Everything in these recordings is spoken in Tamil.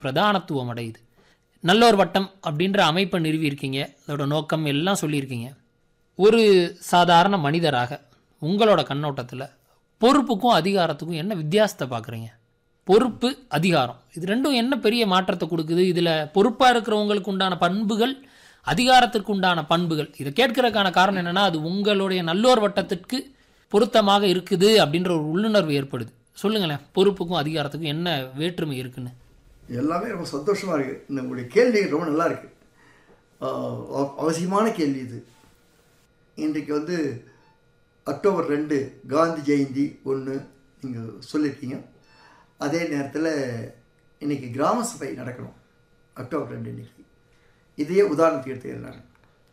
பிரதானத்துவம் அடையுது நல்லோர் வட்டம் அப்படின்ற அமைப்பை நிறுவியிருக்கீங்க அதோட நோக்கம் எல்லாம் சொல்லியிருக்கீங்க ஒரு சாதாரண மனிதராக உங்களோட கண்ணோட்டத்தில் பொறுப்புக்கும் அதிகாரத்துக்கும் என்ன வித்தியாசத்தை பார்க்குறீங்க பொறுப்பு அதிகாரம் இது ரெண்டும் என்ன பெரிய மாற்றத்தை கொடுக்குது இதில் பொறுப்பாக இருக்கிறவங்களுக்கு உண்டான பண்புகள் அதிகாரத்திற்கு உண்டான பண்புகள் இதை கேட்கறதுக்கான காரணம் என்னன்னா அது உங்களுடைய நல்லோர் வட்டத்திற்கு பொருத்தமாக இருக்குது அப்படின்ற ஒரு உள்ளுணர்வு ஏற்படுது சொல்லுங்களேன் பொறுப்புக்கும் அதிகாரத்துக்கும் என்ன வேற்றுமை இருக்குன்னு எல்லாமே ரொம்ப சந்தோஷமாக இருக்குது இந்த உங்களுடைய கேள்வி ரொம்ப நல்லா இருக்கு ஆஹ் அவ- அவசியமான கேள்வி இது இன்றைக்கு வந்து அக்டோபர் ரெண்டு காந்தி ஜெயந்தி ஒன்று நீங்கள் சொல்லியிருக்கீங்க அதே நேரத்தில் இன்னைக்கு கிராம சபை நடக்கணும் அக்டோபர் ரெண்டு இன்னைக்கு இதையே உதாரணத்துக்கு எடுத்துக்கிறேன் நான்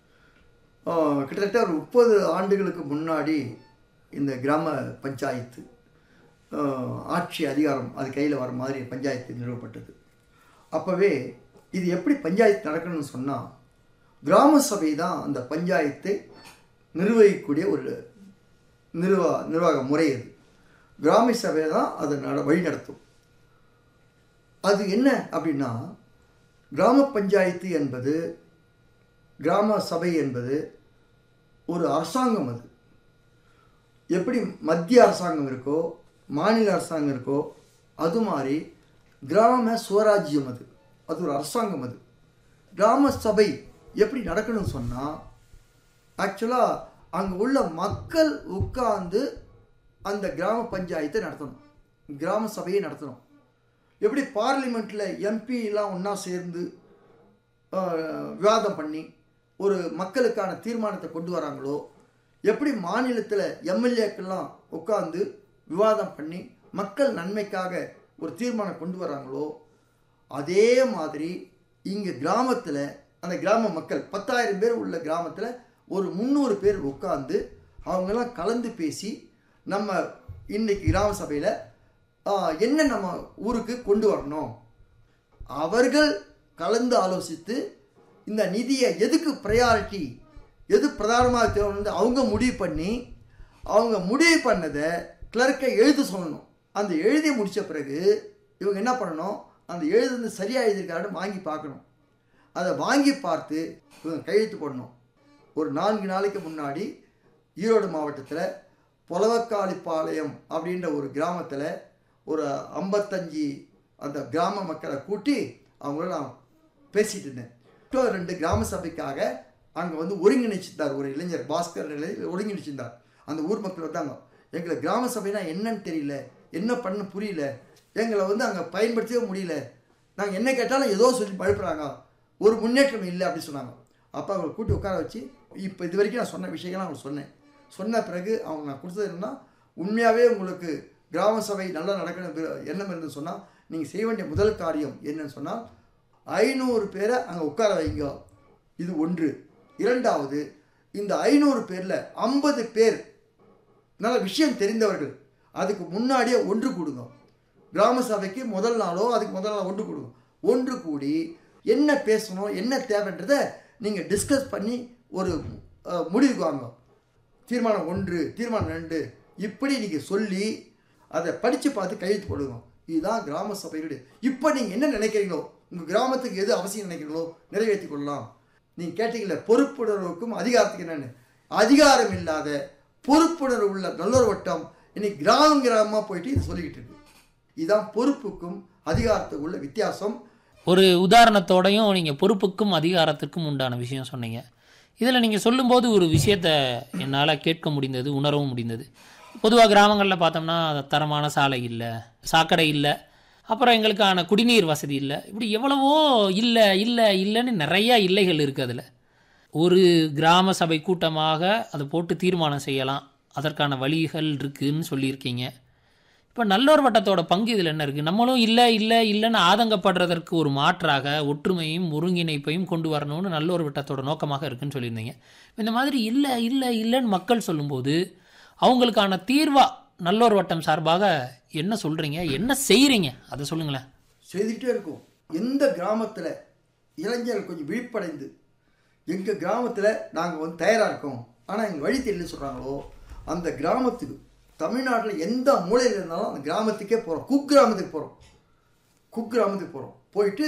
ஆஹ் கிட்டத்தட்ட ஒரு முப்பது ஆண்டுகளுக்கு முன்னாடி இந்த கிராம பஞ்சாயத்து ஆஹ் ஆட்சி அதிகாரம் அது கையில் வர மாதிரி பஞ்சாயத்து நிறுவப்பட்டது அப்போவே இது எப்படி பஞ்சாயத்து நடக்கணும்னு சொன்னால் கிராம சபை தான் அந்த பஞ்சாயத்தை நிர்வகிக்கக்கூடிய ஒரு நிர்வா நிர்வாக முறை அது கிராம சபை தான் அதை நட வழி நடத்தும் அது என்ன அப்படின்னா கிராம பஞ்சாயத்து என்பது கிராம சபை என்பது ஒரு அரசாங்கம் அது எப்படி மத்திய அரசாங்கம் இருக்கோ மாநில அரசாங்கம் இருக்கோ அது மாதிரி கிராம சுவராஜ்யம் அது அது ஒரு அரசாங்கம் அது கிராம சபை எப்படி நடக்கணும்னு சொன்னால் ஆக்சுவலாக அங்கே உள்ள மக்கள் உட்கார்ந்து அந்த கிராம பஞ்சாயத்தை நடத்தணும் கிராம சபையை நடத்தணும் எப்படி பார்லிமெண்ட்டில் எம்பிலாம் ஒன்றா சேர்ந்து ஆஹ், விவாதம் பண்ணி ஒரு மக்களுக்கான தீர்மானத்தை கொண்டு வராங்களோ எப்படி மாநிலத்தில் எம்எல்ஏக்கெல்லாம் உட்கார்ந்து விவாதம் பண்ணி மக்கள் நன்மைக்காக ஒரு தீர்மானம் கொண்டு வராங்களோ அதே மாதிரி இங்கே கிராமத்தில் அந்த கிராம மக்கள் பத்தாயிரம் பேர் உள்ள கிராமத்தில் ஒரு முந்நூறு பேர் உட்கார்ந்து அவங்கெல்லாம் கலந்து பேசி நம்ம இன்னைக்கு கிராம சபையில் என்ன நம்ம ஊருக்கு கொண்டு வரணும் அவர்கள் கலந்து ஆலோசித்து இந்த நிதியை எதுக்கு ப்ரையாரிட்டி எது பிரதானமாக தேவைன்னு அவங்க முடிவு பண்ணி அவங்க முடிவு பண்ணதை கிளர்க்கை எழுத சொல்லணும் அந்த எழுதி முடித்த பிறகு இவங்க என்ன பண்ணணும் அந்த எழுதுனது சரியாக எழுதியிருக்காருன்னு வாங்கி பார்க்கணும் அதை வாங்கி பார்த்து இவங்க கையெழுத்து போடணும் ஒரு நான்கு நாளைக்கு முன்னாடி ஈரோடு மாவட்டத்தில் பொலவக்காளிப்பாளையம் அப்படின்ற ஒரு கிராமத்தில் ஒரு ஐம்பத்தஞ்சு அந்த கிராம மக்களை கூட்டி அவங்கள நான் பேசிட்டு இருந்தேன் அக்டோபர் ரெண்டு கிராம சபைக்காக அங்கே வந்து ஒருங்கிணைச்சிருந்தார் ஒரு இளைஞர் பாஸ்கர் இளைஞர் ஒருங்கிணைச்சிருந்தார் அந்த ஊர் மக்கள் வந்தாங்க எங்களை கிராம சபைனா என்னன்னு தெரியல என்ன பண்ண புரியல எங்களை வந்து அங்கே பயன்படுத்தவே முடியல நாங்கள் என்ன கேட்டாலும் ஏதோ சொல்லி பழுப்புறாங்க ஒரு முன்னேற்றம் இல்லை அப்படி சொன்னாங்க அப்போ அவங்களை கூட்டி உட்கார வச்சு இப்போ இது வரைக்கும் நான் சொன்ன விஷயங்கள்லாம் அவங்க சொன்னேன் சொன்ன பிறகு அவங்க நான் கொடுத்தது என்னன்னா உண்மையாகவே உங்களுக்கு கிராம சபை நல்லா நடக்கணும் விரு- எண்ணம் இருந்து சொன்னால் நீங்கள் செய்ய வேண்டிய முதல் காரியம் என்னன்னு சொன்னால் ஐநூறு பேரை அங்கே உட்கார வைங்க இது ஒன்று இரண்டாவது இந்த ஐநூறு பேரில் ஐம்பது பேர் நல்ல விஷயம் தெரிந்தவர்கள் அதுக்கு முன்னாடியே ஒன்று கூடுங்க கிராம சபைக்கு முதல் நாளோ அதுக்கு முதல் நாள் ஒன்று கூடுங்க ஒன்று கூடி என்ன பேசணும் என்ன தேவைன்றதை நீங்கள் டிஸ்கஸ் பண்ணி ஒரு அஹ், முடிவுக்கு வாங்க தீர்மானம் ஒன்று தீர்மானம் ரெண்டு இப்படி நீங்கள் சொல்லி அதை படித்து பார்த்து கையெழுத்து போடுங்க இதுதான் கிராம சபையுடைய இப்போ நீங்கள் என்ன நினைக்கிறீங்களோ உங்கள் கிராமத்துக்கு எது அவசியம் நினைக்கிறீங்களோ நிறைவேற்றிக் கொள்ளலாம் நீங்கள் கேட்டீங்கல்ல பொறுப்புணர்வுக்கும் அதிகாரத்துக்கு என்னன்னு அதிகாரம் இல்லாத பொறுப்புணர்வு உள்ள நல்லொரு வட்டம் இன்னைக்கு கிராமம் கிராமமாக போயிட்டு இது சொல்லிக்கிட்டு இருக்கு இதுதான் பொறுப்புக்கும் அதிகாரத்துக்கும் உள்ள வித்தியாசம் ஒரு உதாரணத்தோடையும் நீங்கள் பொறுப்புக்கும் அதிகாரத்துக்கும் உண்டான விஷயம் சொன்னீங்க இதில் நீங்கள் சொல்லும்போது ஒரு விஷயத்தை என்னால் கேட்க முடிந்தது உணரவும் முடிந்தது பொதுவாக கிராமங்களில் பார்த்தோம்னா தரமான சாலை இல்லை சாக்கடை இல்லை அப்புறம் எங்களுக்கான குடிநீர் வசதி இல்லை இப்படி எவ்வளவோ இல்லை இல்லை இல்லைன்னு நிறையா இல்லைகள் இருக்குது அதில் ஒரு கிராம சபை கூட்டமாக அதை போட்டு தீர்மானம் செய்யலாம் அதற்கான வழிகள் இருக்குன்னு சொல்லியிருக்கீங்க இப்போ நல்லோர் வட்டத்தோட பங்கு இதில் என்ன இருக்குது நம்மளும் இல்லை இல்லை இல்லைன்னு ஆதங்கப்படுறதற்கு ஒரு மாற்றாக ஒற்றுமையும் ஒருங்கிணைப்பையும் கொண்டு வரணும்னு நல்லோர் வட்டத்தோட நோக்கமாக இருக்குன்னு சொல்லியிருந்தீங்க இந்த மாதிரி இல்லை இல்லை இல்லைன்னு மக்கள் சொல்லும்போது அவங்களுக்கான தீர்வா நல்லோர் வட்டம் சார்பாக என்ன சொல்கிறீங்க என்ன செய்கிறீங்க அதை சொல்லுங்களேன் செய்துக்கிட்டே இருக்கும் எந்த கிராமத்தில் இளைஞர்கள் கொஞ்சம் விழிப்படைந்து எங்கள் கிராமத்தில் நாங்கள் வந்து தயாராக இருக்கோம் ஆனால் எங்கள் வழி தெரியல சொல்கிறாங்களோ அந்த கிராமத்துக்கு தமிழ்நாட்டில் எந்த மூலையில் இருந்தாலும் அந்த கிராமத்துக்கே போகிறோம் குக்கிராமத்துக்கு போகிறோம் குக்கிராமத்துக்கு போகிறோம் போயிட்டு